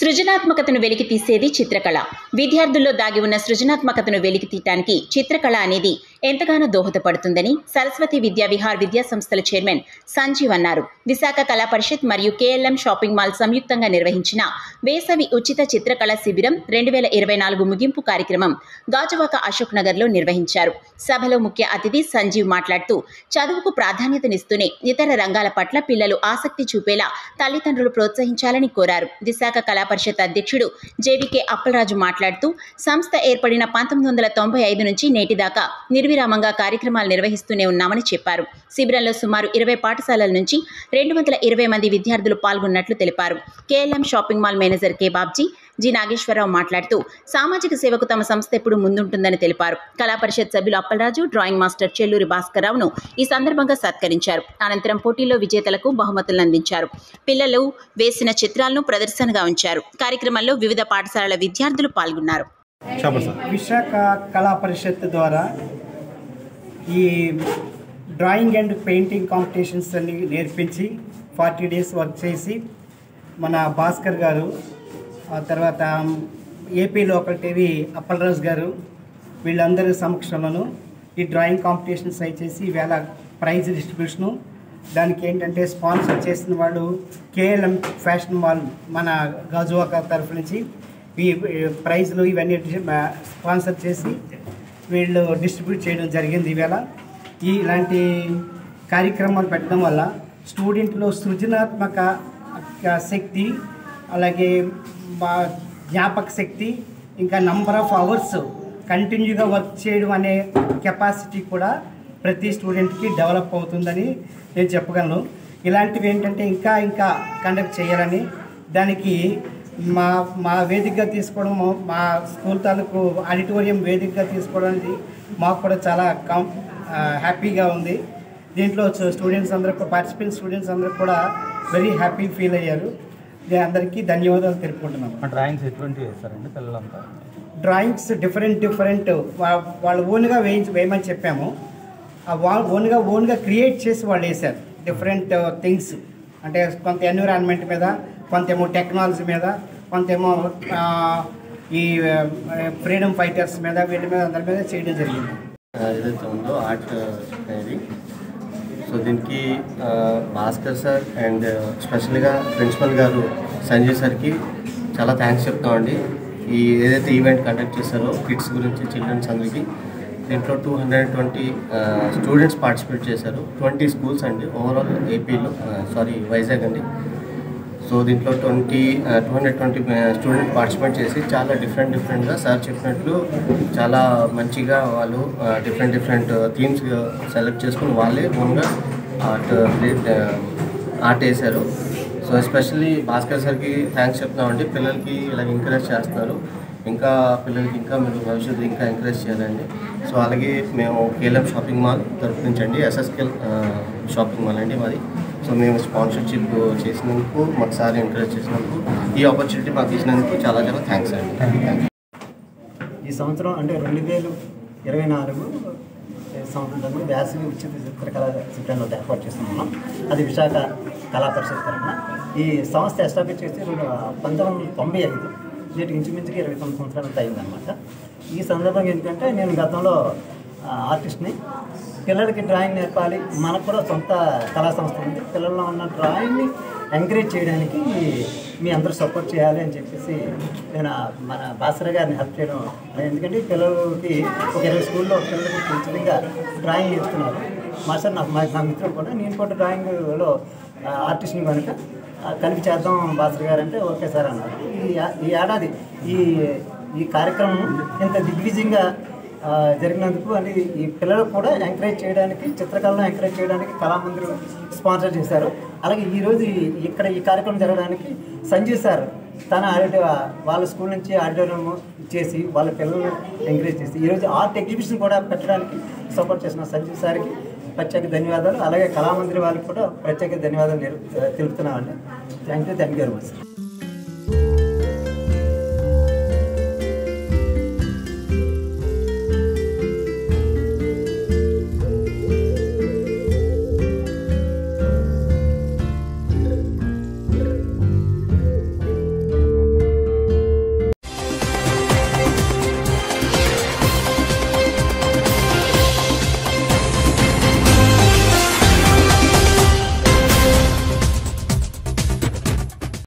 సృజనాత్మకతను వెలికి తీసేది చిత్రకళ విద్యార్థుల్లో దాగి ఉన్న సృజనాత్మకతను వెలికి తీయటానికి చిత్రకళ అనేది ఎంతగానో దోహదపడుతుందని సరస్వతి విద్యా విహార్ విద్యా సంస్థల చైర్మన్ సంజీవ్ అన్నారు విశాఖ కళా పరిషత్ మరియు కేఎల్ఎం షాపింగ్ మాల్ సంయుక్తంగా నిర్వహించిన వేసవి ఉచిత చిత్రకళ శిబిరం రెండు వేల ఇరవై నాలుగు ముగింపు కార్యక్రమం గాజువాక అశోక్ నగర్లో నిర్వహించారు సభలో ముఖ్య అతిథి సంజీవ్ మాట్లాడుతూ చదువుకు ప్రాధాన్యతనిస్తూనే ఇతర రంగాల పట్ల పిల్లలు ఆసక్తి చూపేలా తల్లిదండ్రులు ప్రోత్సహించాలని కోరారు విశాఖ కళా పరిషత్ అధ్యక్షుడు జేవికే అప్పలరాజు మాట్లాడుతూ సంస్థ ఏర్పడిన పంతొమ్మిది వందల తొంభై ఐదు నుంచి నేటి దాకా నిర్విరామంగా కార్యక్రమాలు నిర్వహిస్తూనే ఉన్నామని చెప్పారు శిబిరంలో సుమారు ఇరవై పాఠశాలల నుంచి రెండు వందల ఇరవై మంది విద్యార్థులు పాల్గొన్నట్లు తెలిపారు KLM shopping mall manager K Babji G Nageswara Rao మాట్లాడుతూ సామాజిక సేవకు తమ సంస్థ ఎప్పుడు ముందుంటుందని తెలిపారు కళా పరిషత్ సభ్యులు అప్పలరాజు డ్రాయింగ్ మాస్టర్ చెల్లూరి భాస్కర్రావును ఈ సందర్భంగా సత్కరించారు అనంతరం పోటీలో విజేతలకు బహుమతులను అందించారు పిల్లలు వేసిన చిత్రాలను ప్రదర్శనగా ఉంచారు కార్యక్రమంలో వివిధ పాఠశాలల విద్యార్థులు పాల్గొన్నారు చెప్పండి సార్ విశాఖ కళా పరిషత్ ద్వారా ఈ డ్రాయింగ్ అండ్ పెయింటింగ్ కాంపిటీషన్స్ అన్ని నేర్పించి ఫార్టీ డేస్ వర్క్ చేసి మన భాస్కర్ గారు ఆ తర్వాత ఏపీ లోకల్ టీవీ అప్పలరాజు గారు వీళ్ళందరి సమక్షంలోనూ ఈ డ్రాయింగ్ కాంపిటీషన్స్ అయి చేసి ఈవేళ ప్రైజ్ డిస్ట్రిబ్యూషను దానికి ఏంటంటే స్పాన్సర్ చేసిన వాళ్ళు కేఎల్ఎం ఫ్యాషన్ మాల్ మన గాజువాక తరఫు నుంచి ఈ ఈ ప్రైజ్లు ఇవన్నీ డి- స్పాన్సర్ చేసి వీళ్ళు డిస్ట్రిబ్యూట్ చేయడం జరిగింది ఈవేళ ఈ ఇలాంటి కార్యక్రమాలు పెట్టడం వల్ల స్టూడెంట్లో సృజనాత్మక శక్తి అలాగే మా జ్ఞాపక శక్తి ఇంకా నంబర్ ఆఫ్ అవర్స్ కంటిన్యూగా వర్క్ చేయడం అనే కెపాసిటీ కూడా ప్రతి స్టూడెంట్కి డెవలప్ అవుతుందని నేను చెప్పగలను ఇలాంటివి ఏంటంటే ఇంకా ఇంకా కండక్ట్ చేయాలని దానికి మా మా వేదికగా తీసుకోవడం మా స్కూల్ తాలూకు ఆడిటోరియం వేదికగా తీసుకోవడానికి మాకు కూడా చాలా కం ఆ, హ్యాపీగా ఉంది దీంట్లో స్టూడెంట్స్ అందరూ పార్టిసిపెంట్ స్టూడెంట్స్ అందరూ కూడా వెరీ హ్యాపీ ఫీల్ అయ్యారు నేను అందరికీ ధన్యవాదాలు తెలుపుకుంటున్నాను ఆ డ్రాయింగ్స్ ఎటువంటి వేస్తారండి పిల్లలంతా డ్రాయింగ్స్ డిఫరెంట్ డిఫరెంట్ వాళ్ళు ఓన్గా వేయించి వేయమని చెప్పాము ఆ వా ఓన్గా ఓన్గా క్రియేట్ చేసి వాళ్ళు వేశారు డిఫరెంట్ థింగ్స్ అంటే కొంత ఎన్విరాన్మెంట్ మీద కొంతేమో టెక్నాలజీ మీద కొంతేమో ఆ, ఈ ఫ్రీడమ్ ఫైటర్స్ మీద వీటి మీద అందరి మీద చేయడం జరిగింది ఏదైతే ఉందో ఆర్ట్ అనేది సో దీనికి ఆ, భాస్కర్ సార్ అండ్ స్పెషల్గా ప్రిన్సిపల్ గారు సంజయ్ సార్కి చాలా థ్యాంక్స్ చెప్తామండి ఈ ఏదైతే ఈవెంట్ కండక్ట్ చేశారో కిడ్స్ గురించి చిల్డ్రన్స్ అందరికీ దీంట్లో two hundred twenty students participate చేశారు ట్వంటీ స్కూల్స్ అండి ఓవరాల్ ఏపీలో సారీ వైజాగ్ అండి సో దీంట్లో twenty two hundred twenty student participate చేసి చాలా డిఫరెంట్ డిఫరెంట్గా సార్ చెప్పినట్లు చాలా మంచిగా వాళ్ళు డిఫరెంట్ డిఫరెంట్ థీమ్స్ సెలెక్ట్ చేసుకుని వాళ్ళే ఓన్గా ఆర్ట్ ఆర్ట్ వేశారు సో ఎస్పెషల్లీ భాస్కర్ సార్కి థ్యాంక్స్ చెప్తున్నామండి పిల్లలకి ఇలా ఎంకరేజ్ చేస్తున్నారు ఇంకా పిల్లలకి ఇంకా మీరు భవిష్యత్తు ఇంకా ఎంకరేజ్ చేయాలండి సో అలాగే మేము కేఎల్ఎం షాపింగ్ మాల్ తరపు నుంచి అండి ఎస్ఎస్కెల్ షాపింగ్ మాల్ అండి మాది సో మేము స్పాన్సర్షిప్ చేసినందుకు మాకు సార్ ఎంకరేజ్ చేసినందుకు ఈ ఆపర్చునిటీ మాకు ఇచ్చినందుకు చాలా చాలా థ్యాంక్స్ అండి థ్యాంక్ యూ ఈ సంవత్సరం అంటే రెండు వేలు ఇరవై నాలుగు సంవత్సరంలో వేసవి ఉచిత చిత్రకళ శిబిరాన్ని ఒకటి ఏర్పాటు చేస్తున్నాం అది విశాఖ కళా పరిషత్ తరఫున ఈ సంస్థ ఎస్టాబ్లిష్ చేసి రెండు పంతొమ్మిది వందల తొంభై ఐదు నేటికి ఇంచుమించుగా ఇరవై తొమ్మిది సంవత్సరాలు అయిందనమాట ఈ సందర్భంగా ఏంటంటే నేను గతంలో ఆ, ఆర్టిస్ట్ని పిల్లలకి డ్రాయింగ్ నేర్పాలి మనకు కూడా సొంత కళా సంస్థ ఉంది పిల్లల్లో ఉన్న డ్రాయింగ్ని ఎంకరేజ్ చేయడానికి మీ అందరూ సపోర్ట్ చేయాలి అని చెప్పేసి నేను ఆ మన బాసర గారిని హెల్ప్ చేయడం ఎందుకంటే పిల్లలకి ఒక ఇరవై స్కూల్లో పిల్లలకి ఉచితంగా డ్రాయింగ్ నేర్చుకున్నారు మాస్టర్ నాకు మా నా మిత్రుడు కూడా నేను కూడా డ్రాయింగ్లో ఆర్టిస్ట్ని కనుక ఆ, కలిపి చేద్దాం బాసర గారు అంటే ఓకే సార్ అన్నారు ఈ ఏ- ఈ ఏడాది ఈ ఈ కార్యక్రమం ఇంత దిగ్విజయంగా ఆ, జరిగినందుకు అని ఈ పిల్లలకు కూడా ఎంకరేజ్ చేయడానికి చిత్రకళను ఎంకరేజ్ చేయడానికి కళామందిర్ స్పాన్సర్ చేశారు అలాగే ఈరోజు ఈ- ఇక్కడ ఈ కార్యక్రమం జరగడానికి సంజయ్ సార్ తన ఆడిటో వాళ్ళ స్కూల్ నుంచి ఆడిటోరియం చేసి వాళ్ళ పిల్లలను ఎంకరేజ్ చేసి ఈరోజు ఆర్ట్ ఎగ్జిబిషన్ కూడా పెట్టడానికి సపోర్ట్ చేసిన సంజయ్ సార్కి ప్రత్యేక ధన్యవాదాలు అలాగే కళామందిర్ వాళ్ళకి కూడా ప్రత్యేక ధన్యవాదాలు నేర్- తెలుపుతున్నామండి thank you thank you very much